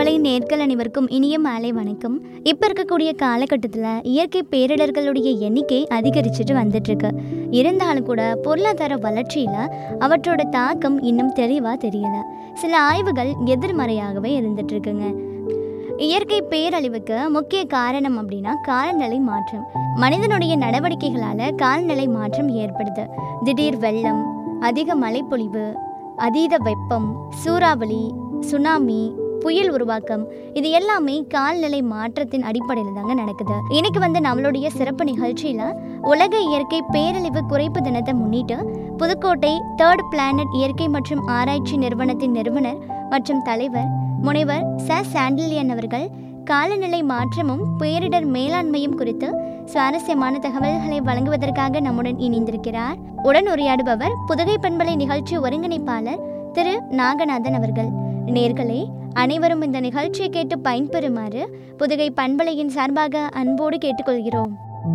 பண்பலை நேர்கள் அனைவருக்கும் இனிய மாலை வணக்கம் இப்போ இருக்கக்கூடிய காலகட்டத்தில் இயற்கை பேரிடர்களுடைய எண்ணிக்கை அதிகரிச்சுட்டு வந்துட்டு இருக்கு இருந்தாலும் கூட பொருளாதார வளர்ச்சியில் அவற்றோட தாக்கம் இன்னும் தெளிவாக தெரியல சில ஆய்வுகள் எதிர்மறையாகவே இருந்துட்டு இருக்குங்க இயற்கை பேரழிவுக்கு முக்கிய காரணம் அப்படின்னா காலநிலை மாற்றம் மனிதனுடைய நடவடிக்கைகளால் காலநிலை மாற்றம் ஏற்படுது திடீர் வெள்ளம் அதிக மழைப்பொழிவு அதீத வெப்பம் சூறாவளி சுனாமி புயல் உருவாக்கம் இது எல்லாமே கால்நிலை மாற்றத்தின் அடிப்படையில் தாங்க நடக்குது இன்னைக்கு வந்து நம்மளுடைய சிறப்பு நிகழ்ச்சியில உலக இயற்கை பேரழிவு குறைப்பு தினத்தை முன்னிட்டு புதுக்கோட்டை தேர்ட் பிளானட் இயற்கை மற்றும் ஆராய்ச்சி நிறுவனத்தின் நிறுவனர் மற்றும் தலைவர் முனைவர் ச சாண்டில்யன் அவர்கள் காலநிலை மாற்றமும் பேரிடர் மேலாண்மையும் குறித்து சுவாரஸ்யமான தகவல்களை வழங்குவதற்காக நம்முடன் இணைந்திருக்கிறார் உடன் உரையாடுபவர் புதுகை பண்பலை நிகழ்ச்சி ஒருங்கிணைப்பாளர் திரு நாகநாதன் அவர்கள் நேர்களே அனைவரும் இந்த நிகழ்ச்சியை கேட்டு பயன்பெறுமாறு புதுகை பண்பலையின் சார்பாக அன்போடு கேட்டுக்கொள்கிறோம்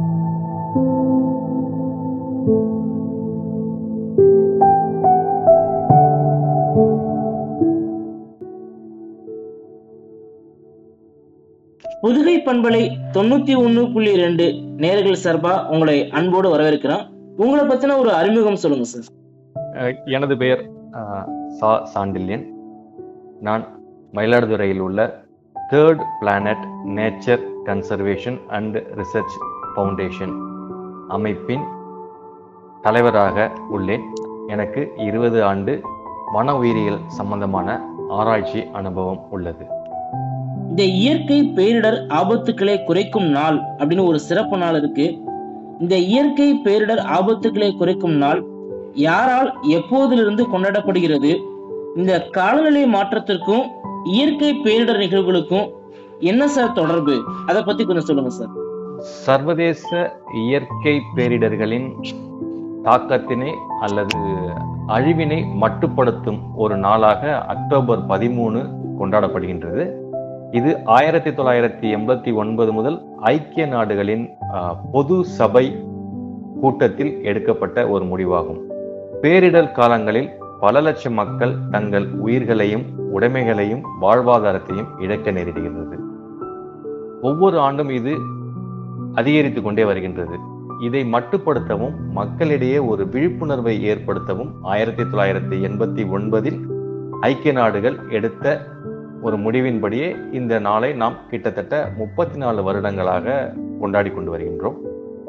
புதுகை பண்பலை தொண்ணூத்தி ஒண்ணு புள்ளி ரெண்டு நேர்கள் சார்பா உங்களை அன்போடு வரவேற்கிறோம் உங்களை பத்தின ஒரு அறிமுகம் சொல்லுங்க சார் அஹ் எனது பெயர் அஹ், சா சாண்டில்யன் நான் மயிலாடுதுறையில் உள்ள third planet nature conservation and research foundation அமைப்பின் தலைவராக உள்ளேன் எனக்கு இருபது ஆண்டு வன உயிரியல் சம்பந்தமான ஆராய்ச்சி அனுபவம் உள்ளது இந்த இயற்கை பேரிடர் ஆபத்துக்களை குறைக்கும் நாள் அப்படின்னு ஒரு சிறப்பு நாள் இருக்கு இந்த இயற்கை பேரிடர் ஆபத்துக்களை குறைக்கும் நாள் யாரால் எப்போதிலிருந்து கொண்டாடப்படுகிறது இந்த காலநிலை மாற்றத்திற்கும் இயற்கை பேரிடர் நிகழ்வுகளுக்கும் என்ன சார் தொடர்பு அதை பத்தி கொஞ்சம் சொல்லுங்க சார் சர்வதேச இயற்கை பேரிடர்களின் தாக்கத்தினை அல்லது அழிவினை மட்டுப்படுத்தும் ஒரு நாளாக அக்டோபர் பதிமூணு கொண்டாடப்படுகின்றது இது ஆயிரத்தி தொள்ளாயிரத்தி எண்பத்தி ஒன்பது முதல் ஐக்கிய நாடுகளின் ஆஹ், பொது சபை கூட்டத்தில் எடுக்கப்பட்ட ஒரு முடிவாகும் பேரிடர் காலங்களில் பல லட்சம் மக்கள் தங்கள் உயிர்களையும் உடைமைகளையும் வாழ்வாதாரத்தையும் இழக்க நேரிடுகிறது ஒவ்வொரு ஆண்டும் இது அதிகரித்து கொண்டே வருகின்றது இதை மட்டுப்படுத்தவும் மக்களிடையே ஒரு விழிப்புணர்வை ஏற்படுத்தவும் ஆயிரத்தி தொள்ளாயிரத்தி எண்பத்தி ஒன்பதில் ஐக்கிய நாடுகள் எடுத்த ஒரு முடிவின்படியே இந்த நாளை நாம் கிட்டத்தட்ட முப்பத்தி நாலு வருடங்களாக கொண்டாடி கொண்டு வருகின்றோம்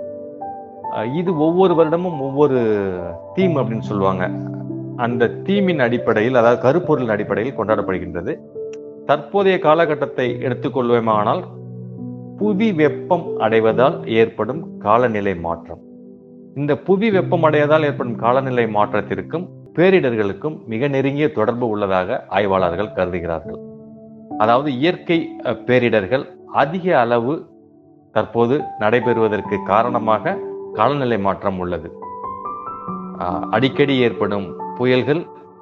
அஹ் இது ஒவ்வொரு வருடமும் ஒவ்வொரு தீம் அப்படின்னு சொல்லுவாங்க அந்த தீமின் அடிப்படையில் அதாவது கருப்பொருளின் அடிப்படையில் கொண்டாடப்படுகின்றது தற்போதைய காலகட்டத்தை எடுத்துக்கொள்வோமானால் புவி வெப்பம் அடைவதால் ஏற்படும் காலநிலை மாற்றம் இந்த புவி வெப்பம் அடைவதால் ஏற்படும் காலநிலை மாற்றத்திற்கும் பேரிடர்களுக்கும் மிக நெருங்கிய தொடர்பு உள்ளதாக ஆய்வாளர்கள் கருதுகிறார்கள் அதாவது இயற்கை அஹ், பேரிடர்கள் அதிக அளவு தற்போது நடைபெறுவதற்கு காரணமாக காலநிலை மாற்றம் உள்ளது அஹ், அடிக்கடி ஏற்படும் புயல்கள்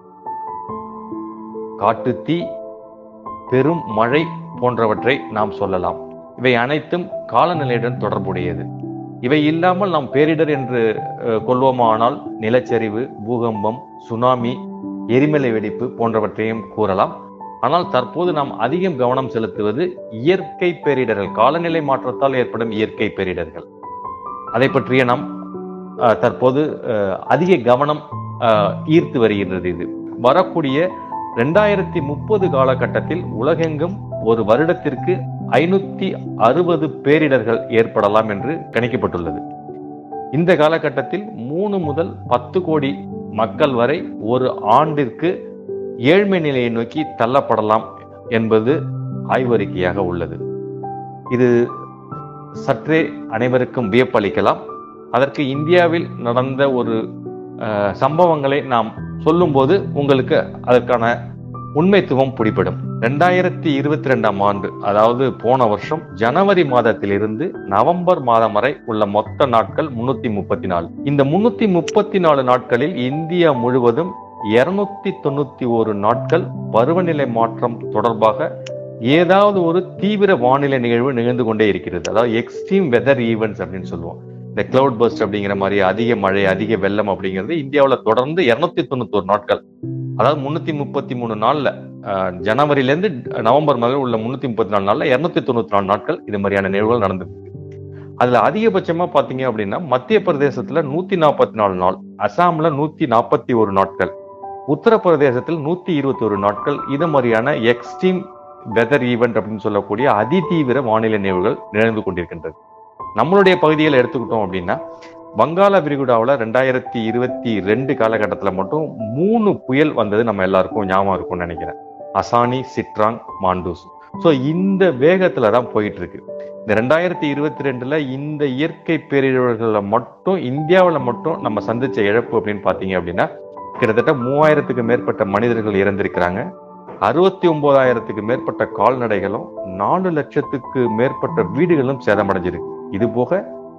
காட்டுத்தீ பெரும் மழை போன்றவற்றை நாம் சொல்லலாம் இவை அனைத்தும் காலநிலையுடன் தொடர்புடையது இவை இல்லாமல் நாம் பேரிடர் என்று அஹ், கொள்வோமானால் நிலச்சரிவு பூகம்பம் சுனாமி எரிமலை வெடிப்பு போன்றவற்றையும் கூறலாம் ஆனால் தற்போது நாம் அதிகம் கவனம் செலுத்துவது இயற்கை பேரிடர்கள் காலநிலை மாற்றத்தால் ஏற்படும் இயற்கை பேரிடர்கள் அதை பற்றிய நாம் அஹ், தற்போது அஹ், அதிக கவனம் அஹ், ஈர்த்து வருகின்றது இது வரக்கூடிய ரெண்டாயிரத்தி முப்பது காலகட்டத்தில் உலகெங்கும் ஒரு வருடத்திற்கு ஐநூத்தி அறுபது பேரிடர்கள் ஏற்படலாம் என்று கணிக்கப்பட்டுள்ளது இந்த காலகட்டத்தில் மூணு முதல் பத்து கோடி மக்கள் வரை ஒரு ஆண்டிற்கு ஏழ்மை நிலையை நோக்கி தள்ளப்படலாம் என்பது ஆய்வறிக்கையாக உள்ளது இது சற்றே அனைவருக்கும் வியப்பளிக்கலாம் அதற்கு இந்தியாவில் நடந்த ஒரு அஹ், சம்பவங்களை நாம் சொல்லும்போது உங்களுக்கு அதற்கான உண்மைத்துவம் பிடிபடும் ரெண்டாயிரத்தி இருபத்தி ரெண்டாம் ஆண்டு அதாவது போன வருஷம் ஜனவரி மாதத்திலிருந்து நவம்பர் மாதம் வரை உள்ள மொத்த நாட்கள் முன்னூத்தி முப்பத்தி நாலு இந்த முன்னூத்தி முப்பத்தி நாலு நாட்களில் இந்தியா முழுவதும் இருநூத்தி தொண்ணூத்தி ஒரு நாட்கள் பருவநிலை மாற்றம் தொடர்பாக ஏதாவது ஒரு தீவிர வானிலை நிகழ்வு நிகழ்ந்து கொண்டே இருக்கிறது அதாவது எக்ஸ்ட்ரீம் வெதர் ஈவெண்ட்ஸ் அப்படின்னு சொல்லுவோம் இந்த கிளவுட் பர்ஸ்ட் அப்படிங்கிற மாதிரி அதிக மழை அதிக வெள்ளம் அப்படிங்கிறது இந்தியாவில் தொடர்ந்து இருநூத்தி தொண்ணூத்தோரு நாட்கள் அதாவது முன்னூத்தி முப்பத்தி மூணு நாள்ல அஹ், ஜனவரியிலேருந்து நவம்பர் முதல் உள்ள முன்னூத்தி முப்பத்தி நாலு நாள்ல இருநூத்தி தொண்ணூத்தி நாலு நாட்கள் இது மாதிரியான நிகழ்வுகள் நடந்திருக்கு அதுல அதிகபட்சமா பாத்தீங்க அப்படின்னா மத்திய பிரதேசத்துல நூத்தி நாற்பத்தி நாலு நாள் அசாம்ல நூத்தி நாற்பத்தி ஒரு நாட்கள் உத்தரப்பிரதேசத்தில் நூத்தி இருபத்தி ஒரு நாட்கள் இது மாதிரியான எக்ஸ்ட்ரீம் வெதர் ஈவெண்ட் அப்படின்னு சொல்லக்கூடிய அதிதீவிர வானிலை நிகழ்வுகள் நிகழ்ந்து கொண்டிருக்கின்றது நம்மளுடைய பகுதியில் எடுத்துக்கிட்டோம் அப்படின்னா வங்காள விரிகுடாவில் ரெண்டாயிரத்தி இருபத்தி ரெண்டு காலகட்டத்தில் மட்டும் மூணு புயல் வந்தது நம்ம எல்லாருக்கும் ஞாபகம் இருக்கும்னு நினைக்கிறேன் அசானி சிட்ராங் மாண்டூஸ் ஸோ இந்த வேகத்துல தான் போயிட்டு இருக்கு இந்த ரெண்டாயிரத்தி இருபத்தி ரெண்டுல இந்த இயற்கை பேரிடர்களை மட்டும் இந்தியாவில் மட்டும் நம்ம சந்திச்ச இழப்பு அப்படின்னு பார்த்தீங்க அப்படின்னா கிட்டத்தட்ட மூவாயிரத்துக்கு மேற்பட்ட மனிதர்கள் இறந்திருக்கிறாங்க அறுபத்தி ஒன்பதாயிரத்துக்கு மேற்பட்ட கால்நடைகளும் நாலு லட்சத்துக்கு மேற்பட்ட வீடுகளும் சேதமடைஞ்சிருக்கு இது போக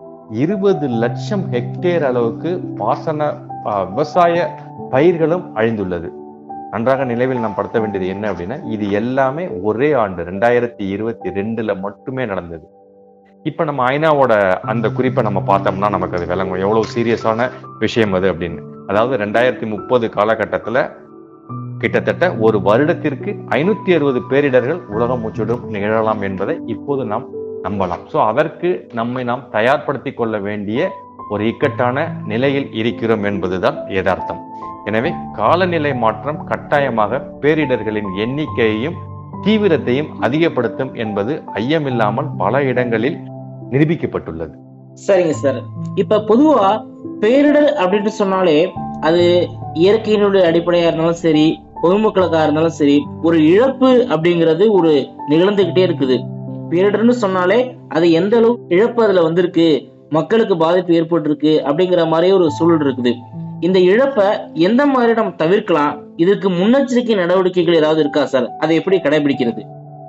இருபது லட்சம் ஹெக்டேர் அளவுக்கு பாசன ஆ, விவசாய பயிர்களும் அழிந்துள்ளது நன்றாக நினைவில் நாம் படுத்த வேண்டியது என்ன அப்படின்னா இது எல்லாமே ஒரே ஆண்டு ரெண்டாயிரத்தி இருபத்தி ரெண்டுல மட்டுமே நடந்தது இப்ப நம்ம ஐநாவோட அந்த குறிப்பை நம்ம பார்த்தோம்னா நமக்கு அது விளங்கும் எவ்வளவு சீரியஸான விஷயம் அது அப்படின்னு அதாவது ரெண்டாயிரத்தி முப்பது காலகட்டத்துல கிட்டத்தட்ட ஒரு வருடத்திற்கு ஐநூத்தி அறுபது பேரிடர்கள் உலகம் முற்றிலும் நிகழலாம் என்பதை இப்போது நாம் நம்பலாம் சோ அதற்கு நம்மை நாம் தயார்படுத்தி கொள்ள வேண்டிய ஒரு இக்கட்டான நிலையில் இருக்கிறோம் என்பதுதான் யதார்த்தம் எனவே காலநிலை மாற்றம் கட்டாயமாக பேரிடர்களின் எண்ணிக்கையையும் தீவிரத்தையும் அதிகப்படுத்தும் என்பது ஐயமில்லாமல் பல இடங்களில் நிரூபிக்கப்பட்டுள்ளது சரிங்க சார் இப்ப பொதுவா பேரிடர் அப்படின்னு சொன்னாலே அது இயற்கையினுடைய அடிப்படையா இருந்தாலும் சரி பொதுமக்களுக்கா இருந்தாலும் சரி ஒரு இழப்பு அப்படிங்கிறது ஒரு நிகழ்ந்துகிட்டே இருக்குது பேரிடர்னு சொன்னாலே அது எந்த அளவு இழப்பு அதுல வந்திருக்கு மக்களுக்கு பாதிப்பு ஏற்பட்டிருக்கு அப்படிங்கிற மாதிரி ஒரு சூழல் இருக்குது இந்த இழப்பை எந்த மாதிரி நம்ம தவிர்க்கலாம் இதற்கு முன்னெச்சரிக்கை நடவடிக்கைகள் ஏதாவது இருக்கா சார் அதை எப்படி கடைபிடிக்கிறது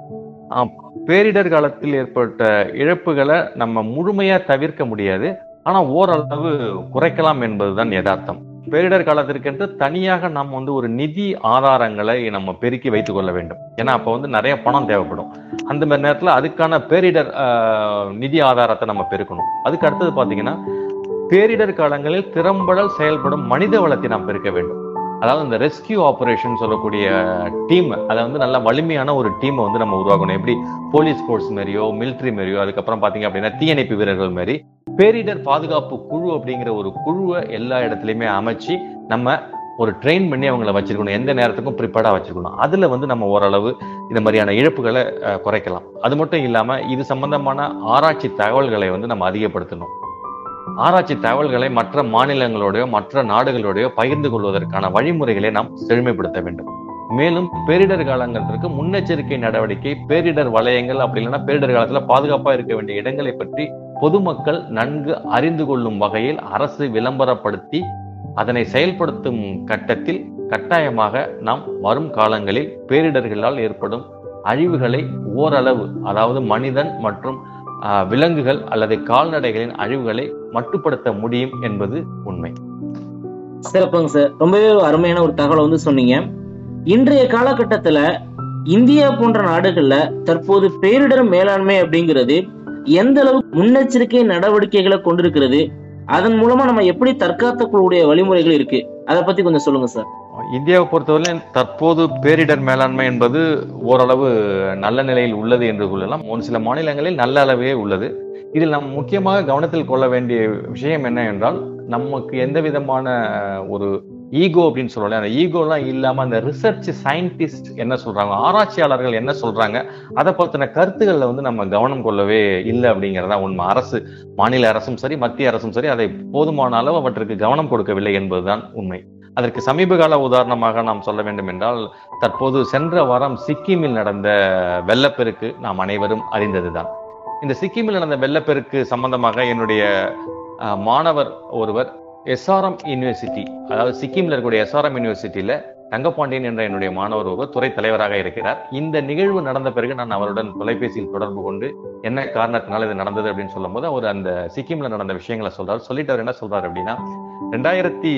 பேரிடர் காலத்தில் ஏற்பட்ட இழப்புகளை நம்ம முழுமையா தவிர்க்க முடியாது ஆனா ஓரளவு குறைக்கலாம் என்பதுதான் யதார்த்தம் பேரிடர் காலத்திற்கென்று தனியாக நம்ம வந்து ஒரு நிதி ஆதாரங்களை நம்ம பெருக்கி வைத்துக் கொள்ள வேண்டும் ஏன்னா அப்ப வந்து நிறைய பணம் தேவைப்படும் அந்த மாதிரி நேரத்துல அதுக்கான பேரிடர் ஆஹ், நிதி ஆதாரத்தை நம்ம பெருக்கணும் அதுக்கு அடுத்தது பாத்தீங்கன்னா பேரிடர் காலங்களில் திறம்பட செயல்படும் மனித வளத்தை நாம் பெருக்க வேண்டும் அதாவது இந்த ரெஸ்கியூ ஆபரேஷன் சொல்லக்கூடிய டீம் அதை வந்து நல்ல வலிமையான ஒரு டீமை வந்து நம்ம உருவாக்கணும் எப்படி போலீஸ் ஃபோர்ஸ் மாதிரியோ மிலிட்ரி மாதிரியோ அதுக்கப்புறம் பாத்தீங்க அப்படின்னா தீயணைப்பு வீரர்கள் மாதிரி பேரிடர் பாதுகாப்பு குழு அப்படிங்கிற ஒரு குழுவை எல்லா இடத்துலயுமே அமைச்சு நம்ம ஒரு ட்ரெயின் பண்ணி அவங்கள வச்சிருக்கணும் எந்த நேரத்துக்கும் ப்ரிப்பேர்டா வச்சிருக்கணும் அதுல வந்து நம்ம ஓரளவு இந்த மாதிரியான இழப்புகளை அஹ், குறைக்கலாம் அது மட்டும் இல்லாம இது சம்பந்தமான ஆராய்ச்சி தகவல்களை வந்து நம்ம அதிகப்படுத்தணும் ஆராய்ச்சி தகவல்களை மற்ற மாநிலங்களோடயோ மற்ற நாடுகளோடயோ பகிர்ந்து கொள்வதற்கான வழிமுறைகளை நாம் செழுமைப்படுத்த வேண்டும் மேலும் பேரிடர் காலங்களுக்கு முன்னெச்சரிக்கை நடவடிக்கை பேரிடர் வலயங்கள் அப்படி இல்லைன்னா பேரிடர் காலத்துல பாதுகாப்பா இருக்க வேண்டிய இடங்களை பற்றி பொதுமக்கள் நன்கு அறிந்து கொள்ளும் வகையில் அரசு விளம்பரப்படுத்தி அதனை செயல்படுத்தும் கட்டத்தில் கட்டாயமாக நாம் வரும் காலங்களில் பேரிடர்களால் ஏற்படும் அழிவுகளை ஓரளவு அதாவது மனிதன் மற்றும் ஆஹ், விலங்குகள் அல்லது கால்நடைகளின் அழிவுகளை மட்டுப்படுத்த முடியும் என்பது உண்மை சிறப்புங்க சார் ரொம்பவே ஒரு அருமையான ஒரு தகவலை வந்து சொன்னீங்க இன்றைய காலகட்டத்துல இந்தியா போன்ற நாடுகள்ல தற்போது பேரிடர் மேலாண்மை அப்படிங்கிறது எந்த அளவு முன்னெச்சரிக்கை நடவடிக்கைகளை கொண்டிருக்கிறது அதன் மூலமா நம்ம எப்படி தற்காத்துக்கூடிய வழிமுறைகள் இருக்கு அதை பத்தி கொஞ்சம் சொல்லுங்க சார் இந்தியாவை பொறுத்தவரை தற்போது பேரிடர் மேலாண்மை என்பது ஓரளவு நல்ல நிலையில் உள்ளது என்று கொள்ளலாம் ஒரு சில மாநிலங்களில் நல்ல அளவே உள்ளது இதில் நாம் முக்கியமாக கவனத்தில் கொள்ள வேண்டிய விஷயம் என்ன என்றால் நமக்கு எந்த விதமான ஒரு ஈகோ அப்படின்னு சொல்லலாம் அந்த ஈகோலாம் இல்லாம அந்த ரிசர்ச் சயின்டிஸ்ட் என்ன சொல்றாங்க ஆராய்ச்சியாளர்கள் என்ன சொல்றாங்க அதை பத்தின கருத்துக்கள்ல வந்து நம்ம கவனம் கொள்ளவே இல்லை அப்படிங்கிறதா உண்மை அரசு மாநில அரசும் சரி மத்திய அரசும் சரி அதை போதுமான அளவு அவற்றுக்கு கவனம் கொடுக்கவில்லை என்பதுதான் உண்மை அதற்கு சமீப கால உதாரணமாக நாம் சொல்ல வேண்டும் என்றால் தற்போது சென்ற வாரம் சிக்கிமில் நடந்த வெள்ளப்பெருக்கு நாம் அனைவரும் அறிந்ததுதான் இந்த சிக்கிமில் நடந்த வெள்ளப்பெருக்கு சம்பந்தமாக என்னுடைய அஹ், மாணவர் ஒருவர் எஸ்ஆர்எம் யூனிவர்சிட்டி அதாவது சிக்கிம்ல இருக்கக்கூடிய எஸ்ஆர்எம் யூனிவர்சிட்டியில தங்கப்பாண்டியன் என்ற என்னுடைய மாணவர் ஒருவர் துறை தலைவராக இருக்கிறார் இந்த நிகழ்வு நடந்த பிறகு நான் அவருடன் தொலைபேசியில் தொடர்பு கொண்டு என்ன காரணத்தினால இது நடந்தது அப்படின்னு சொல்லும்போது அவர் அந்த சிக்கிம்ல நடந்த விஷயங்களை சொல்றாரு சொல்லிட்டு அவர் என்ன சொல்றாரு அப்படின்னா ரெண்டாயிரத்தி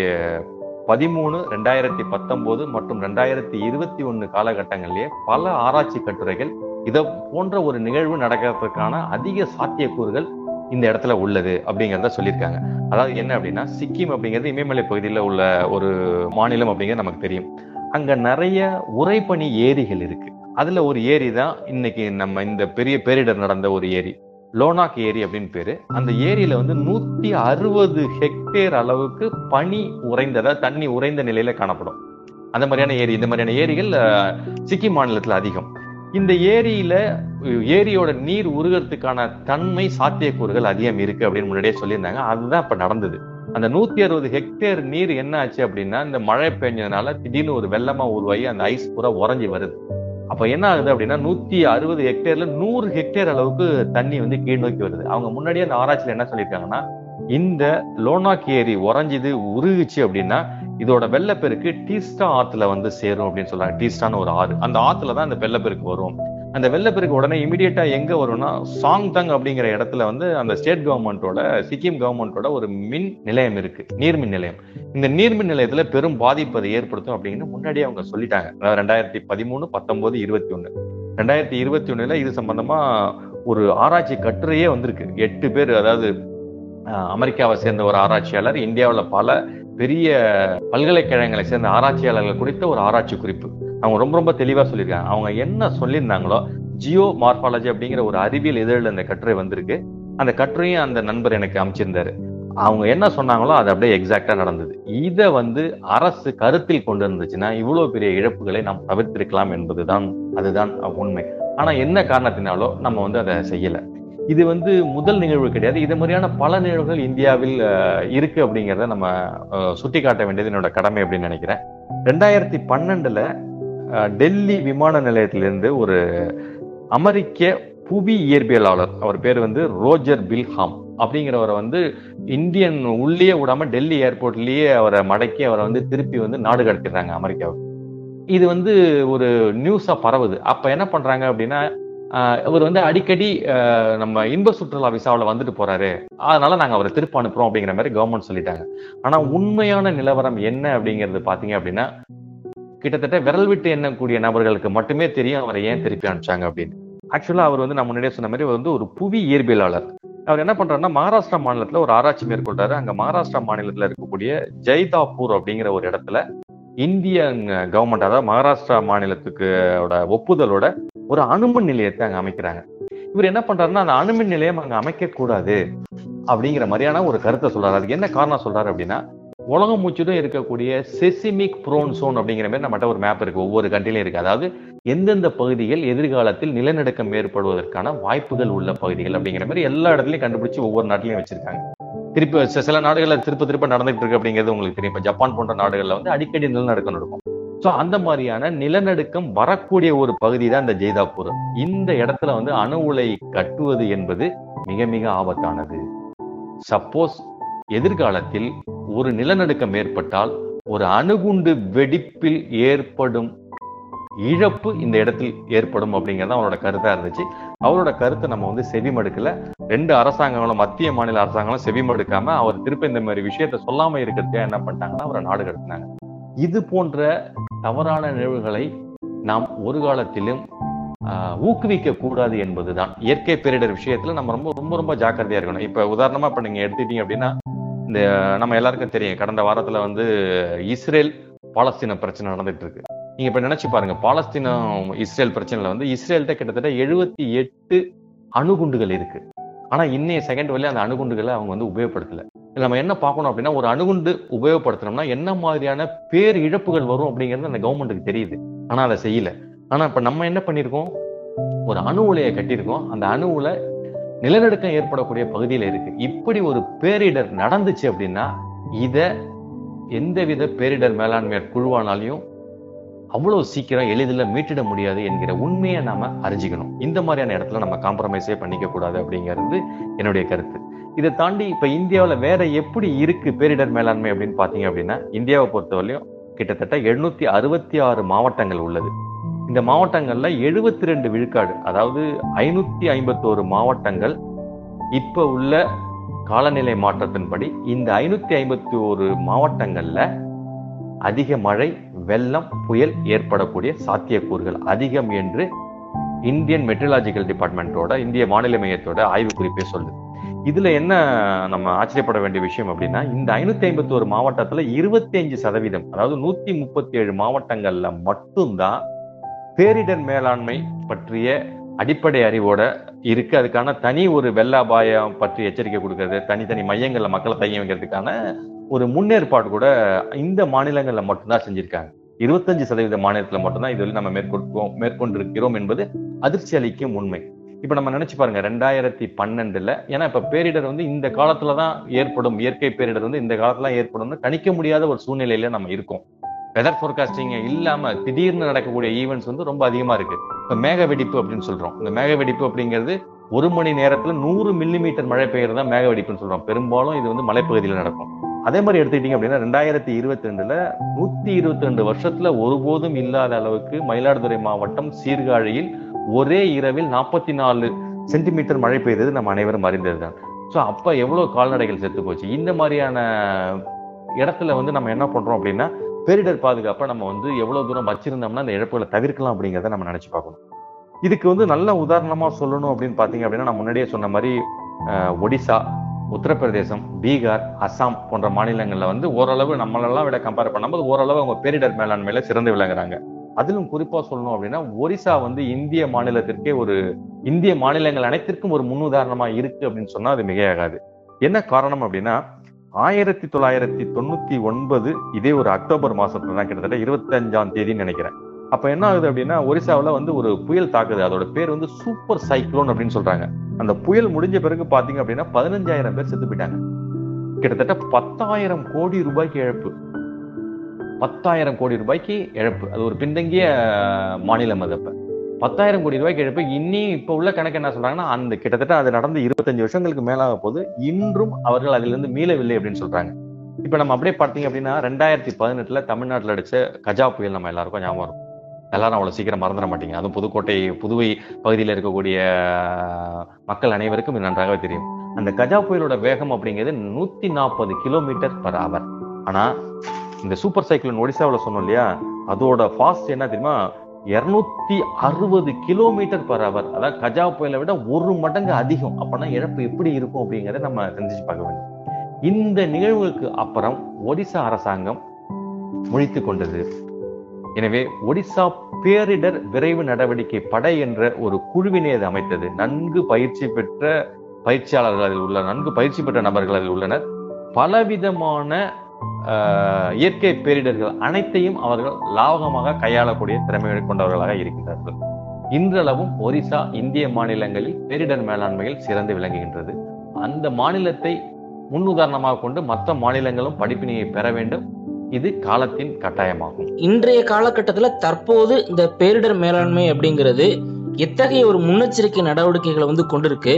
பதிமூணு ரெண்டாயிரத்தி பத்தொன்பது மற்றும் ரெண்டாயிரத்தி இருபத்தி ஒன்னு காலகட்டங்களிலேயே பல ஆராய்ச்சி கட்டுரைகள் இதை போன்ற ஒரு நிகழ்வு நடக்கிறதுக்கான அதிக சாத்தியக்கூறுகள் இந்த இடத்துல உள்ளது அப்படிங்கிறத சொல்லியிருக்காங்க அதாவது என்ன அப்படின்னா சிக்கிம் அப்படிங்கிறது இமயமலை பகுதியில் உள்ள ஒரு மாநிலம் அப்படிங்கிறது நமக்கு தெரியும் அங்க நிறைய உறைபனி ஏரிகள் இருக்கு அதுல ஒரு ஏரி தான் இன்னைக்கு நம்ம இந்த பெரிய பேரிடர் நடந்த ஒரு ஏரி லோனாக் ஏரி அப்படின்னு பேரு அந்த ஏரியில வந்து நூத்தி அறுபது ஹெக்டேர் அளவுக்கு பனி உறைந்ததா தண்ணி உறைந்த நிலையில காணப்படும் அந்த மாதிரியான ஏரி இந்த மாதிரியான ஏரிகள் அஹ், சிக்கிம் மாநிலத்துல அதிகம் இந்த ஏரியில அஹ், ஏரியோட நீர் உருகிறதுக்கான தன்மை சாத்தியக்கூறுகள் அதிகம் இருக்கு அப்படின்னு முன்னாடியே சொல்லியிருந்தாங்க அதுதான் இப்ப நடந்தது அந்த நூத்தி அறுபது ஹெக்டேர் நீர் என்ன ஆச்சு அப்படின்னா இந்த மழை பெஞ்சதுனால திடீர்னு ஒரு வெள்ளமா உருவாகி அந்த ஐஸ் பூரா உறைஞ்சி வருது அப்ப என்ன ஆகுது அப்படின்னா நூத்தி அறுபது ஹெக்டேர்ல நூறு ஹெக்டேர் அளவுக்கு தண்ணி வந்து கீழ் நோக்கி வருது அவங்க முன்னாடியே அந்த ஆராய்ச்சியில என்ன சொல்லியிருக்காங்கன்னா இந்த லோனாக் ஏரி உறைஞ்சிது உருகுச்சு அப்படின்னா இதோட வெள்ளப்பெருக்கு டீஸ்டா ஆத்துல வந்து சேரும் அப்படின்னு சொல்றாங்க டீஸ்டான்னு ஒரு ஆறு அந்த ஆத்துல தான் அந்த வெள்ளப்பெருக்கு வரும் அந்த வெள்ளப்பெருக்கு உடனே இமிடியேட்டா எங்க வரும்னா சாங்தங் அப்படிங்கிற இடத்துல வந்து அந்த ஸ்டேட் கவர்மெண்டோட சிக்கிம் கவர்மெண்டோட ஒரு மின் நிலையம் இருக்கு நீர்மின் நிலையம் இந்த நீர்மின் நிலையத்துல பெரும் பாதிப்பு அதை ஏற்படுத்தும் அப்படின்னு முன்னாடியே அவங்க சொல்லிட்டாங்க அதாவது ரெண்டாயிரத்தி பதிமூணு பத்தொன்பது இருபத்தி ஒண்ணு ரெண்டாயிரத்தி இருபத்தி ஒண்ணுல இது சம்பந்தமா ஒரு ஆராய்ச்சி கட்டுரையே வந்திருக்கு எட்டு பேர் அதாவது அஹ், அமெரிக்காவை சேர்ந்த ஒரு ஆராய்ச்சியாளர் இந்தியாவுல பல பெரிய பல்கலைக்கழகங்களை சேர்ந்த ஆராய்ச்சியாளர்கள் குறித்த ஒரு ஆராய்ச்சி குறிப்பு அவங்க ரொம்ப ரொம்ப தெளிவா சொல்லியிருக்காங்க அவங்க என்ன சொல்லியிருந்தாங்களோ ஜியோ மார்பாலஜி அப்படிங்கிற ஒரு அறிவியல் இதழில் இந்த கட்டுரை வந்திருக்கு அந்த கட்டுரையும் அந்த நண்பர் எனக்கு அமைச்சிருந்தாரு அவங்க என்ன சொன்னாங்களோ அது அப்படியே எக்ஸாக்டா நடந்தது இதை வந்து அரசு கருத்தில் கொண்டு இருந்துச்சுன்னா இவ்வளவு பெரிய இழப்புகளை நாம் தவிர்த்திருக்கலாம் என்பதுதான் அதுதான் உண்மை ஆனா என்ன காரணத்தினாலோ நம்ம வந்து அதை செய்யல இது வந்து முதல் நிகழ்வு கிடையாது இது மாதிரியான பல நிகழ்வுகள் இந்தியாவில் அஹ், இருக்கு அப்படிங்கிறத நம்ம சுட்டி காட்ட வேண்டியது என்னோட கடமை அப்படின்னு நினைக்கிறேன் ரெண்டாயிரத்தி பன்னெண்டுல அஹ், டெல்லி விமான நிலையத்திலிருந்து ஒரு அமெரிக்க புவி இயற்பியலாளர் அவர் பேர் வந்து ரோஜர் பில்ஹாம் அப்படிங்கிறவரை வந்து இந்தியன் உள்ளே விடாம டெல்லி ஏர்போர்ட்லயே அவரை மடக்கி அவரை வந்து திருப்பி வந்து நாடு கடத்திடுறாங்க அமெரிக்காவுக்கு இது வந்து ஒரு நியூஸா பரவுது அப்ப என்ன பண்றாங்க அப்படின்னா ஆஹ் இவர் வந்து அடிக்கடி ஆஹ் நம்ம இன்ப சுற்றுலா விசாவில் வந்துட்டு போறாரு அதனால நாங்க அவரை திருப்பி அனுப்புறோம் அப்படிங்கிற மாதிரி கவர்மெண்ட் சொல்லிட்டாங்க ஆனா உண்மையான நிலவரம் என்ன அப்படிங்கிறது பாத்தீங்க அப்படின்னா கிட்டத்தட்ட விரல் விட்டு எண்ணக்கூடிய நபர்களுக்கு மட்டுமே தெரியும் அவரை ஏன் திருப்பி அனுப்பிச்சாங்க அப்படின்னு ஆக்சுவலா அவர் வந்து நான் முன்னாடியே சொன்ன மாதிரி அவர் வந்து ஒரு புவி இயற்பியலாளர் அவர் என்ன பண்றாருன்னா மகாராஷ்டிரா மாநிலத்துல ஒரு ஆராய்ச்சி மேற்கொண்டாரு அங்க மகாராஷ்டிரா மாநிலத்துல இருக்கக்கூடிய ஜெய்தாப்பூர் அப்படிங்கிற ஒரு இடத்துல இந்தியன் கவர்மெண்ட் அதாவது மகாராஷ்டிரா மாநிலத்துக்கு ஓட ஒப்புதலோட ஒரு அணுமின் நிலையத்தை அங்க அமைக்கிறாங்க இவர் என்ன பண்றாருன்னா அந்த அணுமின் நிலையம் அங்க அமைக்க கூடாது அப்படிங்கிற மாதிரியான ஒரு கருத்தை சொல்றாரு அதுக்கு என்ன காரணம் சொல்றாரு அப்படின்னா உலகம் முற்றிலும் இருக்கக்கூடிய செசிமிக் ப்ரோன் சோன் அப்படிங்கிற மாதிரி நம்மகிட்ட ஒரு மேப் இருக்கு ஒவ்வொரு கண்ட்ரிலையும் இருக்கு அதாவது எந்தெந்த பகுதிகள் எதிர்காலத்தில் நிலநடுக்கம் ஏற்படுவதற்கான வாய்ப்புகள் உள்ள பகுதிகள் அப்படிங்கிற மாதிரி எல்லா இடத்துலயும் கண்டுபிடிச்சு ஒவ்வொரு நாட்டிலையும் வச்சிருக்காங்க திருப்பி சி- சில நாடுகள்ல திருப்ப திருப்ப நடந்துட்டு இருக்கு அப்படிங்கிறது உங்களுக்கு தெரியும் இப்ப ஜப்பான் போன்ற நாடுகள்ல வந்து அடிக்கடி நிலநடுக்கம் நடக்கும் சோ அந்த மாதிரியான நிலநடுக்கம் வரக்கூடிய ஒரு பகுதி தான் இந்த ஜெய்தாப்பூர் இந்த இடத்துல வந்து அணு உலை கட்டுவது என்பது மிக மிக ஆபத்தானது சப்போஸ் எதிர்காலத்தில் ஒரு நிலநடுக்கம் ஏற்பட்டால் ஒரு அணுகுண்டு வெடிப்பில் ஏற்படும் இழப்பு இந்த இடத்தில் ஏற்படும் அப்படிங்கறது அவரோட கருத்தா இருந்துச்சு அவரோட கருத்தை நம்ம வந்து செவிமடுக்கல ரெண்டு அரசாங்கங்களும் மத்திய மாநில அரசாங்கங்களும் செவிமடுக்காம அவர் திருப்பி இந்த மாதிரி விஷயத்த சொல்லாம இருக்கிறதுக்கு என்ன பண்ணிட்டாங்கன்னா அவரை நாடு கடத்தினாங்க இது போன்ற தவறான நிகழ்வுகளை நாம் ஒரு காலத்திலும் ஆஹ், ஊக்குவிக்க கூடாது என்பதுதான் இயற்கை பேரிடர் விஷயத்துல நம்ம ரொம்ப ரொம்ப ரொம்ப ஜாக்கிரதையா இருக்கணும் இப்ப உதாரணமா இப்ப நீங்க எடுத்துட்டீங்க அப்படின்னா இந்த நம்ம எல்லாருக்கும் தெரியும் கடந்த வாரத்துல வந்து இஸ்ரேல் பாலஸ்தீன பிரச்சனை நடந்துட்டு இருக்கு நீங்க இப்ப நினைச்சு பாருங்க பாலஸ்தீனம் இஸ்ரேல் பிரச்சனைல வந்து இஸ்ரேல்கிட்ட கிட்டத்தட்ட எழுபத்தி எட்டு அணுகுண்டுகள் இருக்கு ஆனா இன்னைய செகண்ட் வரையும் அந்த அணுகுண்டுகளை அவங்க வந்து உபயோகப்படுத்தல இதுல நம்ம என்ன பார்க்கணும் அப்படின்னா ஒரு அணுகுண்டு உபயோகப்படுத்தணும்னா என்ன மாதிரியான பேர் இழப்புகள் வரும் அப்படிங்கிறது அந்த கவர்மெண்ட்டுக்கு தெரியுது ஆனா அதை செய்யல ஆனா இப்ப நம்ம என்ன பண்ணிருக்கோம் ஒரு அணு உலையை கட்டியிருக்கோம் அந்த அணு உலை நிலநடுக்கம் ஏற்படக்கூடிய பகுதியில இருக்கு இப்படி ஒரு பேரிடர் நடந்துச்சு அப்படின்னா இத எந்தவித பேரிடர் மேலாண்மையர் குழுவானாலையும் அவ்வளவு சீக்கிரம் எளிதில் மீட்டிட முடியாது என்கிற உண்மையை நாம அறிஞ்சிக்கணும் இந்த மாதிரியான இடத்துல நம்ம காம்ப்ரமைஸே பண்ணிக்க கூடாது அப்படிங்கிறது என்னுடைய கருத்து இதை தாண்டி இப்ப இந்தியாவுல வேற எப்படி இருக்கு பேரிடர் மேலாண்மை அப்படின்னு பாத்தீங்க அப்படின்னா இந்தியாவை பொறுத்தவரையும் கிட்டத்தட்ட எழுநூத்தி அறுபத்தி ஆறு மாவட்டங்கள் உள்ளது இந்த மாவட்டங்கள்ல எழுபத்தி ரெண்டு விழுக்காடு அதாவது ஐநூத்தி ஐம்பத்தோரு மாவட்டங்கள் இப்ப உள்ள காலநிலை மாற்றத்தின்படி இந்த ஐநூத்தி ஐம்பத்தி ஒரு மாவட்டங்கள்ல அதிக மழை வெள்ளம் புயல் ஏற்படக்கூடிய சாத்தியக்கூறுகள் அதிகம் என்று இந்தியன் மெட்ரலாஜிக்கல் டிபார்ட்மெண்ட்டோட இந்திய வானிலை மையத்தோட ஆய்வு குறிப்பே சொல்லுது இதுல என்ன நம்ம ஆச்சரியப்பட வேண்டிய விஷயம் அப்படின்னா இந்த ஐநூத்தி ஐம்பத்தி ஒரு மாவட்டத்துல இருபத்தி அஞ்சு சதவீதம் அதாவது நூத்தி முப்பத்தி ஏழு மாவட்டங்கள்ல மட்டும்தான் பேரிடர் மேலாண்மை பற்றிய அடிப்படை அறிவோட இருக்கு அதுக்கான தனி ஒரு வெள்ள அபாயம் பற்றி எச்சரிக்கை கொடுக்கறது தனித்தனி மையங்கள்ல மக்களை தங்கி வைக்கிறதுக்கான ஒரு முன்னேற்பாடு கூட இந்த மாநிலங்கள்ல மட்டும்தான் செஞ்சிருக்காங்க இருபத்தஞ்சு சதவீத மாநிலத்துல மட்டும்தான் இதுவரை நம்ம மேற்கொள்வோம் மேற்கொண்டிருக்கிறோம் என்பது அதிர்ச்சி அளிக்கும் உண்மை இப்ப நம்ம நினைச்சு பாருங்க ரெண்டாயிரத்தி பன்னெண்டுல ஏன்னா இப்ப பேரிடர் வந்து இந்த காலத்துலதான் ஏற்படும் இயற்கை பேரிடர் வந்து இந்த காலத்துல ஏற்படும்னு கணிக்க முடியாத ஒரு சூழ்நிலையில நம்ம இருக்கோம் வெதர் ஃபோர்காஸ்டிங் இல்லாம திடீர்னு நடக்கக்கூடிய ஈவெண்ட்ஸ் வந்து ரொம்ப அதிகமா இருக்கு இப்ப மேக வெடிப்பு அப்படின்னு சொல்றோம் இந்த மேக வெடிப்பு அப்படிங்கிறது ஒரு மணி நேரத்துல நூறு மில்லி மீட்டர் மழை பெய்யறது தான் மேக வெடிப்புன்னு சொல்றோம் பெரும்பாலும் இது வந்து மலைப்பகுதியில நடக்கும் அதே மாதிரி எடுத்துக்கிட்டீங்க அப்படின்னா ரெண்டாயிரத்தி இருபத்தி ரெண்டுல நூத்தி இருபத்தி ரெண்டு வருஷத்துல ஒருபோதும் இல்லாத அளவுக்கு மயிலாடுதுறை மாவட்டம் சீர்காழியில் ஒரே இரவில் நாற்பத்தி நாலு சென்டிமீட்டர் மழை பெய்தது நம்ம அனைவரும் அறிந்ததுதான் ஸோ அப்ப எவ்வளவு கால்நடைகள் செத்து போச்சு இந்த மாதிரியான இடத்துல வந்து நம்ம என்ன பண்றோம் அப்படின்னா பேரிடர் பாதுகாப்பை நம்ம வந்து எவ்வளவு தூரம் வச்சிருந்தோம்னா அந்த இழப்புகளை தவிர்க்கலாம் அப்படிங்கிறத நம்ம நினைச்சு பார்க்கணும் இதுக்கு வந்து நல்ல உதாரணமா சொல்லணும் அப்படின்னு பாத்தீங்க அப்படின்னா நான் முன்னாடியே சொன்ன மாதிரி அஹ், ஒடிசா உத்தரப்பிரதேசம் பீகார் அஸ்ஸாம் போன்ற மாநிலங்கள்ல வந்து ஓரளவு நம்மளெல்லாம் விட கம்பேர் பண்ணும்போது ஓரளவு அவங்க பேரிடர் மேலாண்மையில சிறந்து விளங்குறாங்க அதிலும் குறிப்பா சொல்லணும் அப்படின்னா ஒரிசா வந்து இந்திய மாநிலத்திற்கே ஒரு இந்திய மாநிலங்கள் அனைத்திற்கும் ஒரு முன்னுதாரணமா இருக்கு அப்படின்னு சொன்னா அது மிகையாகாது என்ன காரணம் அப்படின்னா ஆயிரத்தி தொள்ளாயிரத்தி தொண்ணூத்தி ஒன்பது இதே ஒரு அக்டோபர் மாசத்துல தான் கிட்டத்தட்ட இருபத்தஞ்சாம் தேதின்னு நினைக்கிறேன் அப்ப என்ன ஆகுது அப்படின்னா ஒரிசாவுல வந்து ஒரு புயல் தாக்குது அதோட பேர் வந்து சூப்பர் சைக்ளோன் அப்படின்னு சொல்றாங்க அந்த புயல் முடிஞ்ச பிறகு பாத்தீங்க அப்படின்னா பதினஞ்சாயிரம் பேர் செத்து போயிட்டாங்க கிட்டத்தட்ட பத்தாயிரம் கோடி ரூபாய்க்கு இழப்பு பத்தாயிரம் கோடி ரூபாய்க்கு இழப்பு அது ஒரு பின்தங்கிய அஹ், மாநிலம் அது அப்ப பத்தாயிரம் கோடி ரூபாய்க்கு இழப்பு இன்னி இப்ப உள்ள கணக்கு என்ன சொல்றாங்கன்னா அந்த கிட்டத்தட்ட அது நடந்து இருபத்தஞ்சு வருஷங்களுக்கு மேலாக போது இன்றும் அவர்கள் அதிலிருந்து மீளவில்லை அப்படின்னு சொல்றாங்க இப்ப நம்ம அப்படியே பார்த்தீங்க அப்படின்னா ரெண்டாயிரத்தி பதினெட்டுல தமிழ்நாட்டுல அடிச்ச கஜா புயல் நம்ம எல்லாருக்கும் ஞாபகம் இருக்கும் எல்லாரும் அவ்வளவு சீக்கிரம் மறந்துட மாட்டீங்க அதுவும் புதுக்கோட்டை புதுவை பகுதியில் இருக்கக்கூடிய அஹ், மக்கள் அனைவருக்கும் இது நன்றாகவே தெரியும் அந்த கஜா புயலோட வேகம் அப்படிங்கிறது நூத்தி நாற்பது கிலோமீட்டர் பர் அவர் ஆனா இந்த சூப்பர் சைக்ளோன் ஒடிசாவில் சொன்னோம் இல்லையா அதோட ஃபாஸ்ட் என்ன தெரியுமா இருநூத்தி அறுபது கிலோமீட்டர் பர் அவர் அதாவது கஜா புயலை விட ஒரு மடங்கு அதிகம் அப்பனா இழப்பு எப்படி இருக்கும் அப்படிங்கறத நம்ம சிந்திச்சு பார்க்க வேண்டும் இந்த நிகழ்வுக்கு அப்புறம் ஒடிசா அரசாங்கம் முழித்து கொண்டது எனவே ஒடிசா பேரிடர் விரைவு நடவடிக்கை படை என்ற ஒரு குழுவினை அது அமைத்தது நன்கு பயிற்சி பெற்ற பயிற்சியாளர்கள் அதில் உள்ள நன்கு பயிற்சி பெற்ற நபர்கள் அதில் உள்ளனர் பலவிதமான ஆஹ், இயற்கை பேரிடர்கள் அனைத்தையும் அவர்கள் லாவகமாக கையாளக்கூடிய திறமை கொண்டவர்களாக இருக்கின்றார்கள் இன்றளவும் ஒரிசா இந்திய மாநிலங்களில் பேரிடர் மேலாண்மையில் சிறந்து விளங்குகின்றது அந்த மாநிலத்தை முன்னுதாரணமாக கொண்டு மற்ற மாநிலங்களும் படிப்பினையை பெற வேண்டும் இது காலத்தின் கட்டாயமாகும் இன்றைய காலகட்டத்துல தற்போது இந்த பேரிடர் மேலாண்மை அப்படிங்கிறது எத்தகைய ஒரு முன்னெச்சரிக்கை நடவடிக்கைகளை வந்து கொண்டிருக்கு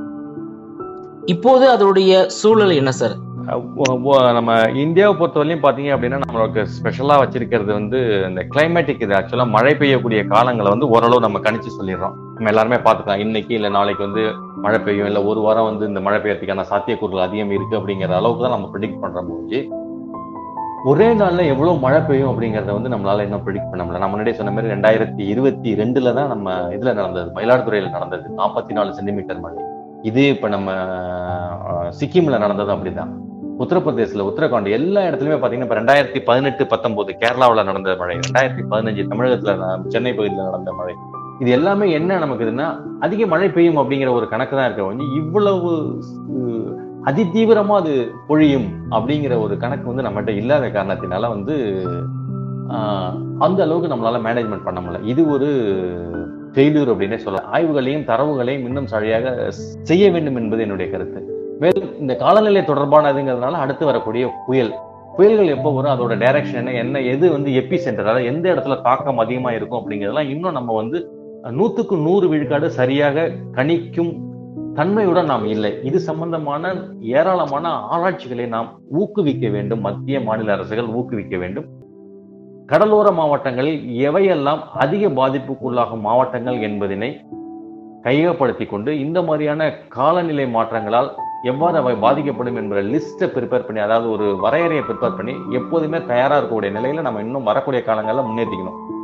இப்போது அதோடைய சூழல் என்ன சார் அஹ் ஒ- ஒ- நம்ம இந்தியாவை பொறுத்தவரையிலும் பாத்தீங்க அப்படின்னா நம்மளுக்கு ஸ்பெஷலா வச்சிருக்கிறது வந்து இந்த கிளைமேட்டிக் இது ஆக்சுவலா மழை பெய்யக்கூடிய காலங்களை வந்து ஓரளவு நம்ம கணிச்சு சொல்லிடுறோம் நம்ம எல்லாருமே பார்த்துக்கலாம் இன்னைக்கு இல்ல நாளைக்கு வந்து மழை பெய்யும் இல்ல ஒரு வாரம் வந்து இந்த மழை பெய்யறதுக்கான சாத்தியக்கூறுகள் அதிகம் இருக்கு அப்படிங்கிற அளவுக்கு தான் நம்ம ப்ரிடிக்ட் பண்ற முடிஞ்சு ஒரே நாள்ல எவ்வளவு மழை பெய்யும் அப்படிங்கறத வந்து நம்மளால இன்னும் ப்ரிடிக்ட் பண்ண முடியல நான் முன்னாடியே சொன்ன மாதிரி ரெண்டாயிரத்தி இருபத்தி ரெண்டுல தான் நம்ம இதுல நடந்தது மயிலாடுதுறையில நடந்தது நாற்பத்தி நாலு சென்டிமீட்டர் மழை இது இப்ப நம்ம அஹ், சிக்கிம்ல நடந்தது அப்படிதான் உத்தரப்பிரதேசல உத்தரகாண்ட் எல்லா இடத்துலயுமே பாத்தீங்கன்னா இப்ப ரெண்டாயிரத்தி பதினெட்டு பத்தொன்பது கேரளாவுல நடந்த மழை ரெண்டாயிரத்தி பதினஞ்சு தமிழகத்துல ந- சென்னை பகுதியில் நடந்த மழை இது எல்லாமே என்ன நமக்கு இதுன்னா அதிக மழை பெய்யும் அப்படிங்கிற ஒரு கணக்கு தான் இருக்க வந்து இவ்வளவு அஹ், அதிதீவிரமா அது பொழியும் அப்படிங்கிற ஒரு கணக்கு வந்து நம்மகிட்ட இல்லாத காரணத்தினால வந்து ஆஹ், அந்த அளவுக்கு நம்மளால மேனேஜ்மெண்ட் பண்ண முடியல இது ஒரு ஃபெயிலியர் அப்படின்னே சொல்லலாம் ஆய்வுகளையும் தரவுகளையும் இன்னும் சரியாக செய்ய வேண்டும் என்பது என்னுடைய கருத்து மேலும் இந்த காலநிலை தொடர்பானதுங்கிறதுனால அடுத்து வரக்கூடிய புயல் புயல்கள் எப்போ வரும் அதோட டைரக்ஷன் என்ன என்ன எது வந்து எபி சென்டர் அதாவது எந்த இடத்துல தாக்கம் அதிகமா இருக்கும் அப்படிங்கிறதெல்லாம் இன்னும் நம்ம வந்து நூத்துக்கு நூறு விழுக்காடு சரியாக கணிக்கும் தன்மையுடன் நாம் இல்லை இது சம்பந்தமான ஏராளமான ஆராய்ச்சிகளை நாம் ஊக்குவிக்க வேண்டும் மத்திய மாநில அரசுகள் ஊக்குவிக்க வேண்டும் கடலோர மாவட்டங்களில் எவையெல்லாம் அதிக பாதிப்புக்குள்ளாகும் மாவட்டங்கள் என்பதனை கையகப்படுத்தி கொண்டு இந்த மாதிரியான காலநிலை மாற்றங்களால் எவ்வாறு அவை பாதிக்கப்படும் என்ற லிஸ்ட்டை ப்ரிப்பேர் பண்ணி அதாவது ஒரு வரையறையை ப்ரிப்பேர் பண்ணி எப்போதுமே தயாரா இருக்கக்கூடிய நிலையில நம்ம இன்னும் வரக்கூடிய காலங்களில் முன்னேற்றிக்கணும்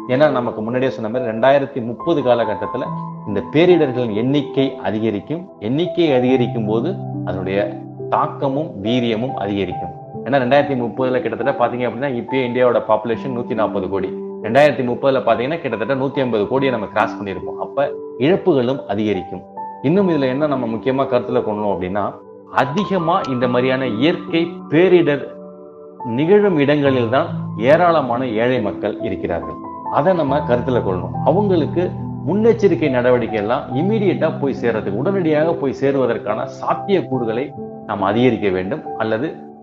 ஏன்னா நமக்கு முன்னாடியே சொன்ன மாதிரி ரெண்டாயிரத்தி முப்பது காலகட்டத்துல இந்த பேரிடர்களின் எண்ணிக்கை அதிகரிக்கும் எண்ணிக்கை அதிகரிக்கும் போது அதனுடைய தாக்கமும் வீரியமும் அதிகரிக்கும் ஏன்னா ரெண்டாயிரத்தி முப்பதுல கிட்டத்தட்ட பாத்தீங்க அப்படின்னா இப்பயே இந்தியாவோட பாப்புலேஷன் நூத்தி நாற்பது கோடி ரெண்டாயிரத்தி முப்பதுல பாத்தீங்கன்னா கிட்டத்தட்ட நூத்தி ஐம்பது கோடியை நம்ம கிராஸ் பண்ணியிருப்போம் அப்ப இழப்புகளும் அதிகரிக்கும் இன்னும் இதுல என்ன நம்ம முக்கியமா கருத்துல கொள்ளணும் அப்படின்னா அதிகமா இந்த மாதிரியான இயற்கை பேரிடர் நிகழும் இடங்களில் தான் ஏராளமான ஏழை மக்கள் இருக்கிறார்கள் அதை நம்ம கருத்துல கொள்ளணும் அவங்களுக்கு முன்னெச்சரிக்கை நடவடிக்கை எல்லாம் இமீடியட்டா போய் சேர்றதுக்கு உடனடியாக போய் சேருவதற்கான சாத்தியக்கூறுகளை நாம் அதிகரிக்க வேண்டும் அல்லது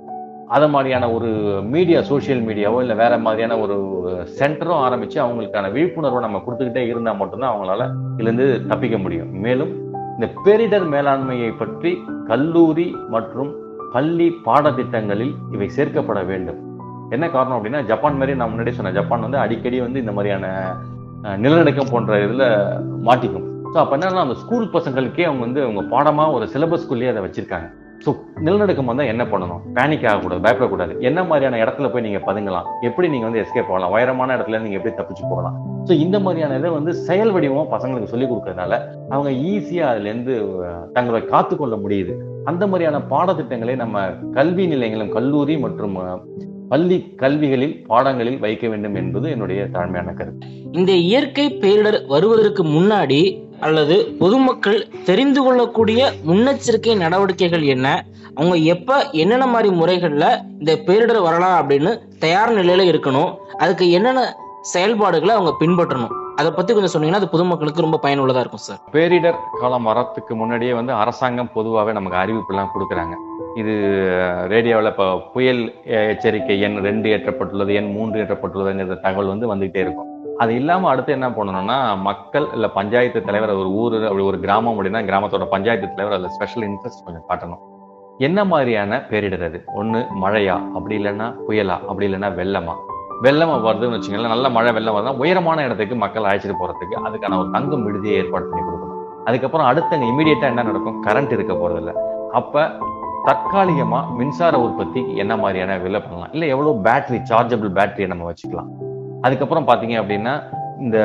அதை மாதிரியான ஒரு மீடியா சோஷியல் மீடியாவோ இல்லை வேற மாதிரியான ஒரு சென்டரோ ஆரம்பிச்சு அவங்களுக்கான விழிப்புணர்வை நம்ம கொடுத்துக்கிட்டே இருந்தா மட்டும்தான் அவங்களால இதுலேருந்து தப்பிக்க முடியும் மேலும் இந்த பேரிடர் மேலாண்மையை பற்றி கல்லூரி மற்றும் பள்ளி பாடத்திட்டங்களில் இவை சேர்க்கப்பட வேண்டும் என்ன காரணம் அப்படின்னா ஜப்பான் மாதிரி நான் முன்னாடி சொன்னேன் ஜப்பான் வந்து அடிக்கடி வந்து இந்த மாதிரியான அஹ், நிலநடுக்கம் போன்ற இதுல மாட்டிக்கும் ஸோ அப்போ என்னன்னா அந்த ஸ்கூல் பசங்களுக்கே அவங்க வந்து அவங்க பாடமா ஒரு சிலபஸ்குள்ளேயே அதை வச்சிருக்காங்க ஸோ நிலநடுக்கம் வந்தால் என்ன பண்ணணும் பேனிக் ஆகக்கூடாது பயப்படக்கூடாது என்ன மாதிரியான இடத்துல போய் நீங்க பதுங்கலாம் எப்படி நீங்க வந்து எஸ்கேப் போகலாம் உயரமான இடத்துல நீங்க எப்படி தப்பிச்சு போகலாம் ஸோ இந்த மாதிரியான இதை வந்து செயல் வடிவமா பசங்களுக்கு சொல்லி கொடுக்கறதுனால அவங்க ஈஸியா அதுல இருந்து அஹ், தங்களை காத்துக்கொள்ள முடியுது அந்த மாதிரியான பாடத்திட்டங்களை நம்ம கல்வி நிலையங்களும் கல்லூரி மற்றும் அஹ், பள்ளி கல்விகளில் பாடங்களில் வைக்க வேண்டும் என்பது என்னுடைய தாழ்மையான கருத்து இந்த இயற்கை பேரிடர் வருவதற்கு முன்னாடி அல்லது பொதுமக்கள் தெரிந்து கொள்ளக்கூடிய முன்னெச்சரிக்கை நடவடிக்கைகள் என்ன அவங்க எப்ப என்னென்ன மாதிரி முறைகள்ல இந்த பேரிடர் வரலாம் அப்படின்னு தயார் நிலையில இருக்கணும் அதுக்கு என்னென்ன செயல்பாடுகளை அவங்க பின்பற்றணும் அதை பத்தி கொஞ்சம் சொன்னீங்கன்னா அது பொதுமக்களுக்கு ரொம்ப பயனுள்ளதா இருக்கும் சார் பேரிடர் காலம் வரத்துக்கு முன்னாடியே வந்து அரசாங்கம் பொதுவாகவே நமக்கு அறிவிப்புலாம் கொடுக்குறாங்க இது ரேடியோவில் இப்போ புயல் எ- எச்சரிக்கை எண் ரெண்டு ஏற்றப்பட்டுள்ளது எண் மூன்று ஏற்றப்பட்டுள்ளதுங்கிற தகவல் வந்து வந்துகிட்டே இருக்கும் அது இல்லாமல் அடுத்து என்ன பண்ணணும்னா மக்கள் இல்லை பஞ்சாயத்து தலைவர் ஒரு ஊர் அப்படி ஒரு கிராமம் அப்படின்னா கிராமத்தோட பஞ்சாயத்து தலைவர் அதில் ஸ்பெஷல் இன்ட்ரெஸ்ட் கொஞ்சம் காட்டணும் என்ன மாதிரியான பேரிடர் அது ஒன்று மழையா அப்படி இல்லைன்னா புயலா அப்படி இல்லைன்னா வெள்ளமா வெள்ளம் வருதுன்னு வச்சுங்களேன் நல்ல மழை வெள்ளம் வருதுன்னா உயரமான இடத்துக்கு மக்கள் அழைச்சிட்டு போறதுக்கு அதுக்கான ஒரு தங்கும் விடுதியை ஏற்பாடு பண்ணி கொடுக்கணும் அதுக்கப்புறம் அடுத்து அங்கே இமீடியட்டா என்ன நடக்கும் கரண்ட் இருக்க போறது இல்ல அப்ப தற்காலிகமா மின்சார உற்பத்தி என்ன மாதிரியான விலை பண்ணலாம் இல்ல எவ்வளவு பேட்டரி சார்ஜபிள் பேட்டரியை நம்ம வச்சுக்கலாம் அதுக்கப்புறம் பாத்தீங்க அப்படின்னா இந்த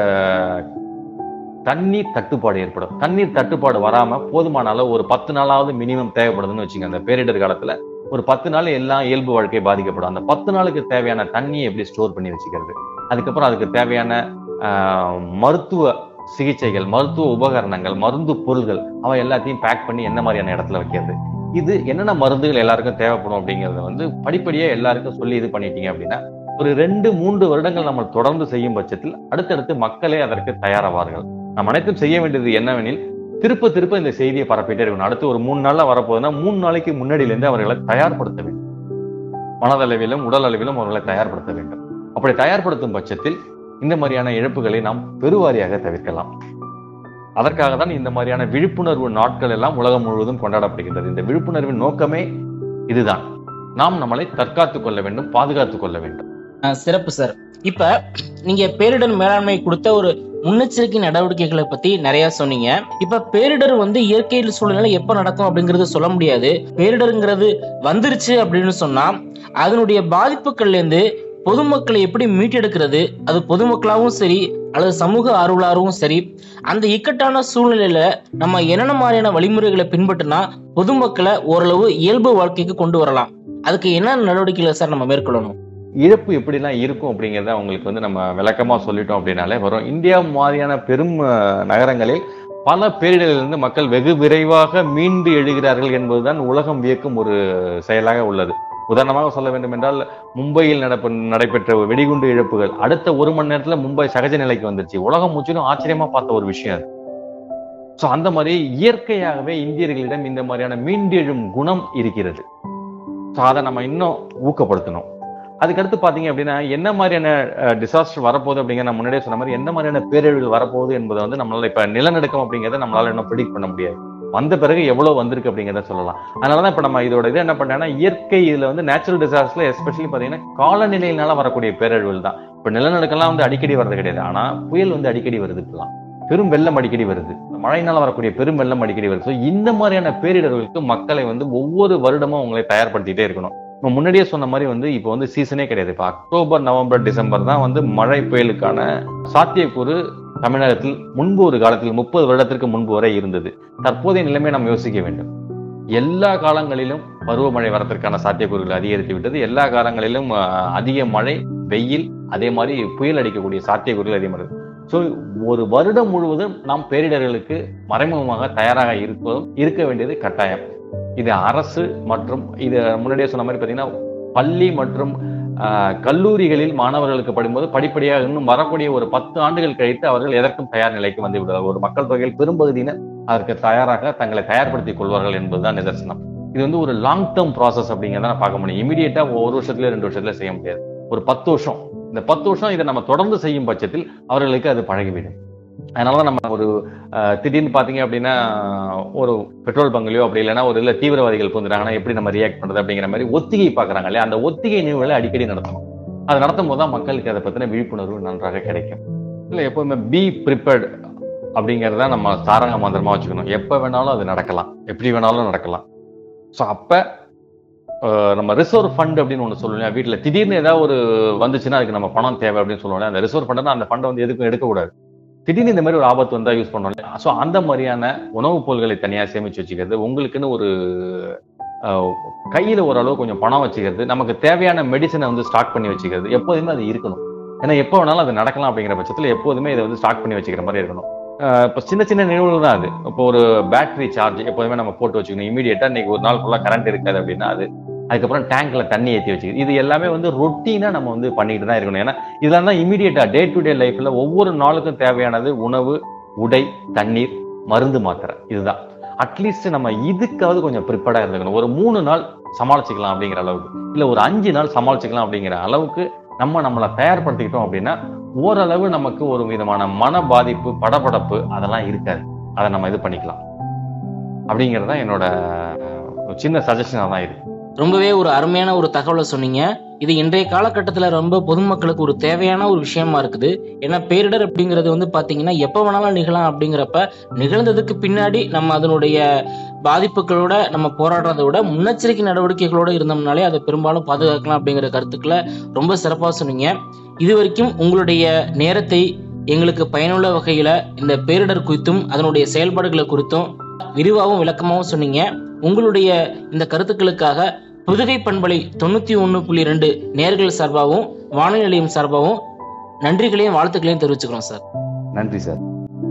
தண்ணீர் தட்டுப்பாடு ஏற்படும் தண்ணீர் தட்டுப்பாடு வராம போதுமான அளவு ஒரு பத்து நாளாவது மினிமம் தேவைப்படுதுன்னு வச்சுங்க அந்த பேரிடர் காலத்துல ஒரு பத்து நாள் எல்லாம் இயல்பு வாழ்க்கை பாதிக்கப்படும் அந்த பத்து நாளுக்கு தேவையான தண்ணியை எப்படி ஸ்டோர் பண்ணி வச்சுக்கிறது அதுக்கப்புறம் அதுக்கு தேவையான ஆஹ், மருத்துவ சிகிச்சைகள் மருத்துவ உபகரணங்கள் மருந்து பொருள்கள் அவ எல்லாத்தையும் பேக் பண்ணி என்ன மாதிரியான இடத்துல வைக்கிறது இது என்னென்ன மருந்துகள் எல்லாருக்கும் தேவைப்படும் அப்படிங்கறத வந்து படிப்படியா எல்லாருக்கும் சொல்லி இது பண்ணிட்டீங்க அப்படின்னா ஒரு ரெண்டு மூன்று வருடங்கள் நம்ம தொடர்ந்து செய்யும் பட்சத்தில் அடுத்தடுத்து மக்களே அதற்கு தயாராவார்கள் நாம் அனைத்தும் செய்ய வேண்டியது என்னவெனில் திருப்ப திருப்ப இந்த செய்தியை பரப்பிட்டே இருக்கணும் அடுத்து ஒரு மூணு நாள்ல வரப்போகுதுன்னா மூணு நாளைக்கு முன்னாடியில இருந்து அவர்களை தயார்படுத்த வேண்டும் மனதளவிலும் உடல் அளவிலும் அவர்களை தயார்படுத்த வேண்டும் அப்படி தயார்படுத்தும் பட்சத்தில் இந்த மாதிரியான இழப்புகளை நாம் பெருவாரியாக தவிர்க்கலாம் அதற்காக தான் இந்த மாதிரியான விழிப்புணர்வு நாட்கள் எல்லாம் உலகம் முழுவதும் கொண்டாடப்படுகின்றது இந்த விழிப்புணர்வின் நோக்கமே இதுதான் நாம் நம்மளை தற்காத்துக் கொள்ள வேண்டும் பாதுகாத்துக் கொள்ள வேண்டும் அஹ் சிறப்பு சார் இப்ப நீங்க பேரிடர் மேலாண்மை கொடுத்த ஒரு முன்னெச்சரிக்கை நடவடிக்கைகளை பத்தி நிறைய சொன்னீங்க இப்ப பேரிடர் வந்து இயற்கை சூழ்நிலை எப்ப நடக்கும் அப்படிங்கறது சொல்ல முடியாது பேரிடருங்கிறது வந்துருச்சு அப்படின்னு சொன்னா அதனுடைய பாதிப்புகள்ல இருந்து பொதுமக்களை எப்படி மீட்டெடுக்கிறது அது பொதுமக்களாகவும் சரி அல்லது சமூக ஆர்வலராகவும் சரி அந்த இக்கட்டான சூழ்நிலையில நம்ம என்னென்ன மாதிரியான வழிமுறைகளை பின்பற்றினா பொதுமக்களை ஓரளவு இயல்பு வாழ்க்கைக்கு கொண்டு வரலாம் அதுக்கு என்ன நடவடிக்கைகளை சார் நம்ம மேற்கொள்ளணும் இழப்பு எப்படிலாம் இருக்கும் அப்படிங்கிறத அவங்களுக்கு வந்து நம்ம விளக்கமா சொல்லிட்டோம் அப்படின்னாலே வரும் இந்தியா மாதிரியான பெரும் அஹ், நகரங்களில் பல பேரிடரிலிருந்து மக்கள் வெகு விரைவாக மீண்டு எழுகிறார்கள் என்பதுதான் உலகம் வியக்கும் ஒரு செயலாக உள்ளது உதாரணமாக சொல்ல வேண்டும் என்றால் மும்பையில் நடப்ப நடைபெற்ற வெடிகுண்டு இழப்புகள் அடுத்த ஒரு மணி நேரத்துல மும்பை சகஜ நிலைக்கு வந்துருச்சு உலகம் முற்றிலும் ஆச்சரியமா பார்த்த ஒரு விஷயம் அது ஸோ அந்த மாதிரி இயற்கையாகவே இந்தியர்களிடம் இந்த மாதிரியான மீண்டெழும் குணம் இருக்கிறது ஸோ அதை நம்ம இன்னும் ஊக்கப்படுத்தணும் அதுக்கடுத்து பாத்தீங்க அப்படின்னா என்ன மாதிரியான டிசாஸ்டர் வரப்போகுது அப்படிங்கிற நான் முன்னாடியே சொன்ன மாதிரி எந்த மாதிரியான பேரழிவுகள் வரப்போகுது என்பதை வந்து நம்மளால இப்ப நிலநடுக்கம் அப்படிங்கிறத நம்மளால இன்னும் ப்ரிடிக் பண்ண முடியாது வந்த பிறகு எவ்வளவு வந்திருக்கு அப்படிங்கிறத சொல்லலாம் அதனாலதான் இப்ப நம்ம இதோட இது என்ன பண்ணேன்னா இயற்கை இதுல வந்து நேச்சுரல் டிசாஸ்டர்ல எஸ்பெஷலி பாத்தீங்கன்னா காலநிலையினால வரக்கூடிய பேரழிவுகள் தான் இப்ப நிலநடுக்கம்லாம் வந்து அடிக்கடி வர்றது கிடையாது ஆனா புயல் வந்து அடிக்கடி வருது இப்பெல்லாம் பெரும் வெள்ளம் அடிக்கடி வருது மழையினால வரக்கூடிய பெரும் வெள்ளம் அடிக்கடி வருது ஸோ இந்த மாதிரியான பேரிடர்களுக்கு மக்களை வந்து ஒவ்வொரு வருடமும் அவங்களை தயார்படுத்திட்டே இருக்கணும் நம்ம முன்னாடியே சொன்ன மாதிரி வந்து இப்போ வந்து சீசனே கிடையாது இப்போ அக்டோபர் நவம்பர் டிசம்பர் தான் வந்து மழை புயலுக்கான சாத்தியக்கூறு தமிழகத்தில் முன்பு ஒரு காலத்தில் முப்பது வருடத்திற்கு முன்பு வரை இருந்தது தற்போதைய நிலைமை நாம் யோசிக்க வேண்டும் எல்லா காலங்களிலும் பருவமழை வரத்திற்கான சாத்தியக்கூறுகள் அதிகரித்து விட்டது எல்லா காலங்களிலும் அஹ், அதிக மழை வெயில் அதே மாதிரி புயல் அடிக்கக்கூடிய சாத்தியக்கூறுகள் அதிகமாக ஸோ ஒரு வருடம் முழுவதும் நாம் பேரிடர்களுக்கு மறைமுகமாக தயாராக இருப்பதும் இருக்க வேண்டியது கட்டாயம் இது அரசு மற்றும் இது முன்னாடியே சொன்ன மாதிரி பார்த்தீங்கன்னா பள்ளி மற்றும் ஆஹ், கல்லூரிகளில் மாணவர்களுக்கு படிக்கும்போது படிப்படியாக இன்னும் வரக்கூடிய ஒரு பத்து ஆண்டுகள் கழித்து அவர்கள் எதற்கும் தயார் நிலைக்கு வந்து விடுவார் ஒரு மக்கள் தொகையில் பெரும்பகுதியினர் அதற்கு தயாராக தங்களை தயார்படுத்திக் கொள்வார்கள் என்பதுதான் நிதர்சனம் இது வந்து ஒரு லாங் டேர்ம் ப்ராசஸ் அப்படிங்கிறத நான் பார்க்க முடியும் இமீடியட்டா ஒரு வருஷத்துல ரெண்டு வருஷத்துல செய்ய முடியாது ஒரு பத்து வருஷம் இந்த பத்து வருஷம் இதை நம்ம தொடர்ந்து செய்யும் பட்சத்தில் அவர்களுக்கு அது பழகிவிடும் அதனால நம்ம ஒரு அஹ், திடீர்னு பாத்தீங்க அப்படின்னா ஒரு பெட்ரோல் பங்க்லயோ அப்படி இல்லைன்னா ஒரு இல்ல தீவிரவாதிகள் புந்துட்டாங்கன்னா எப்படி நம்ம ரியாக்ட் பண்றது அப்படிங்கிற மாதிரி ஒத்திகை பாக்குறாங்க இல்லையா அந்த ஒத்திகை நிகழ்வுகளை அடிக்கடி நடத்தணும் அதை நடத்தும் போது தான் மக்களுக்கு அதை பத்தின விழிப்புணர்வு நன்றாக கிடைக்கும் இல்ல எப்பவுமே பி ப்ரிப்பேர்ட் அப்படிங்கறத நம்ம தாரக மந்திரமா வச்சுக்கணும் எப்ப வேணாலும் அது நடக்கலாம் எப்படி வேணாலும் நடக்கலாம் ஸோ அப்ப அஹ், நம்ம ரிசர்வ் ஃபண்ட் அப்படின்னு ஒன்று சொல்லுவோம் வீட்டுல திடீர்னு ஏதாவது ஒரு வந்துச்சுன்னா அதுக்கு நம்ம பணம் தேவை அப்படின்னு சொல்லுவோம் அந்த ரிசர்வ் ஃபண்ட்னா அந்த ஃபண்டை வந்து எதுக்கும் எடுக்கக்கூடாது திடீர்னு இந்த மாதிரி ஒரு ஆபத்து வந்தா யூஸ் பண்ணுவோம் ஸோ அந்த மாதிரியான உணவுப் பொருட்களை தனியா சேமிச்சு வச்சுக்கிறது உங்களுக்குன்னு ஒரு அஹ், கையில ஓரளவு கொஞ்சம் பணம் வச்சுக்கிறது நமக்கு தேவையான மெடிசனை வந்து ஸ்டாக் பண்ணி வச்சுக்கிறது எப்போதுமே அது இருக்கணும் ஏன்னா எப்போ வேணாலும் அது நடக்கலாம் அப்படிங்கிற பட்சத்தில் எப்போதுமே இதை வந்து ஸ்டாக் பண்ணி வச்சுக்கிற மாதிரி இருக்கணும் அஹ், இப்போ சின்ன சின்ன நிகழ்வுகள் தான் அது இப்போ ஒரு பேட்டரி சார்ஜ் எப்போதுமே நம்ம போட்டு வச்சுக்கணும் இமீடியட்டா இன்னைக்கு ஒரு நாள் ஃபுல்லாக கரண்ட் இருக்காது அப்படின்னா அது அதுக்கப்புறம் டேங்க்ல தண்ணி ஏற்றி வச்சுக்கிறது இது எல்லாமே வந்து ரொட்டீனா நம்ம வந்து பண்ணிட்டு தான் இருக்கணும் ஏன்னா இதெல்லாம் தான் இமீடியட்டா டே டு டே லைஃப்ல ஒவ்வொரு நாளுக்கும் தேவையானது உணவு உடை தண்ணீர் மருந்து மாத்திரை இதுதான் அட்லீஸ்ட் நம்ம இதுக்காவது கொஞ்சம் ப்ரிப்பேர்டா இருந்துக்கணும் ஒரு மூணு நாள் சமாளிச்சுக்கலாம் அப்படிங்கிற அளவுக்கு இல்ல ஒரு அஞ்சு நாள் சமாளிச்சுக்கலாம் அப்படிங்கிற அளவுக்கு நம்ம நம்மளை தயார்படுத்திக்கிட்டோம் அப்படின்னா ஓரளவு நமக்கு ஒரு விதமான மன பாதிப்பு படபடப்பு அதெல்லாம் இருக்காது அதை நம்ம இது பண்ணிக்கலாம் அப்படிங்கிறது தான் என்னோட அஹ், சின்ன சஜஷனாக தான் இருக்கு ரொம்பவே ஒரு அருமையான ஒரு தகவலை சொன்னீங்க இது இன்றைய காலகட்டத்துல ரொம்ப பொதுமக்களுக்கு ஒரு தேவையான ஒரு விஷயமா இருக்குது ஏன்னா பேரிடர் அப்படிங்கிறது வந்து பாத்தீங்கன்னா எப்ப வேணாலும் நிகழலாம் அப்படிங்கிறப்ப நிகழ்ந்ததுக்கு பின்னாடி நம்ம அதனுடைய பாதிப்புகளோட நம்ம போராடுறதை விட முன்னெச்சரிக்கை நடவடிக்கைகளோட இருந்தோம்னாலே அதை பெரும்பாலும் பாதுகாக்கலாம் அப்படிங்கிற கருத்துக்களை ரொம்ப சிறப்பாக சொன்னீங்க இது வரைக்கும் உங்களுடைய நேரத்தை எங்களுக்கு பயனுள்ள வகையில இந்த பேரிடர் குறித்தும் அதனுடைய செயல்பாடுகளை குறித்தும் விரிவாகவும் விளக்கமாகவும் சொன்னீங்க உங்களுடைய இந்த கருத்துக்களுக்காக புதுகை பண்பலை தொண்ணூத்தி ஒன்று புள்ளி ரெண்டு நேர்கள் சார்பாகவும் வானொலி நிலையம் சார்பாகவும் நன்றிகளையும் வாழ்த்துக்களையும் தெரிவிச்சுக்கிறோம் சார் நன்றி சார்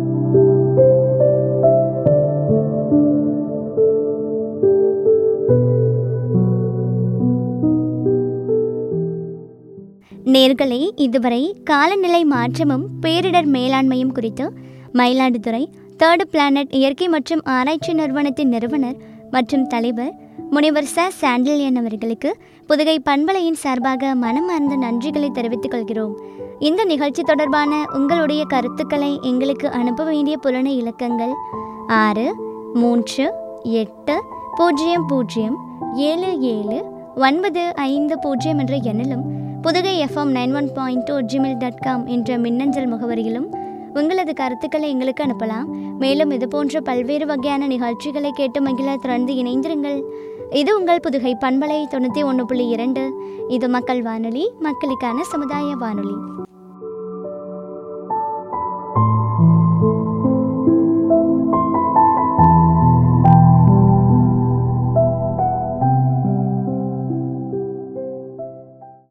நேர்களே இதுவரை காலநிலை மாற்றமும் பேரிடர் மேலாண்மையும் குறித்து மயிலாடுதுறை தேர்டு பிளானட் இயற்கை மற்றும் ஆராய்ச்சி நிறுவனத்தின் நிறுவனர் மற்றும் தலைவர் முனைவர் ச சாண்டில்யன் அவர்களுக்கு புதுகை பண்பலையின் சார்பாக மனமார்ந்த நன்றிகளை தெரிவித்துக் கொள்கிறோம் இந்த நிகழ்ச்சி தொடர்பான உங்களுடைய கருத்துக்களை எங்களுக்கு அனுப்ப வேண்டிய புலன இலக்கங்கள் ஆறு மூன்று எட்டு பூஜ்ஜியம் பூஜ்ஜியம் ஏழு ஏழு ஒன்பது ஐந்து பூஜ்ஜியம் என்ற எண்ணிலும் Pudugai FM nine one point two Gmail dot com என்ற மின்னஞ்சல் முகவரியிலும் உங்களது கருத்துக்களை எங்களுக்கு அனுப்பலாம் மேலும் இது போன்ற பல்வேறு வகையான நிகழ்ச்சிகளை கேட்டு மகிழ தொடர்ந்து இணைந்திருங்கள் இது உங்கள் புதுகை பண்பலை தொண்ணூற்றி ஒன்று புள்ளி இரண்டு இது மக்கள் வானொலி மக்களுக்கான சமுதாய வானொலி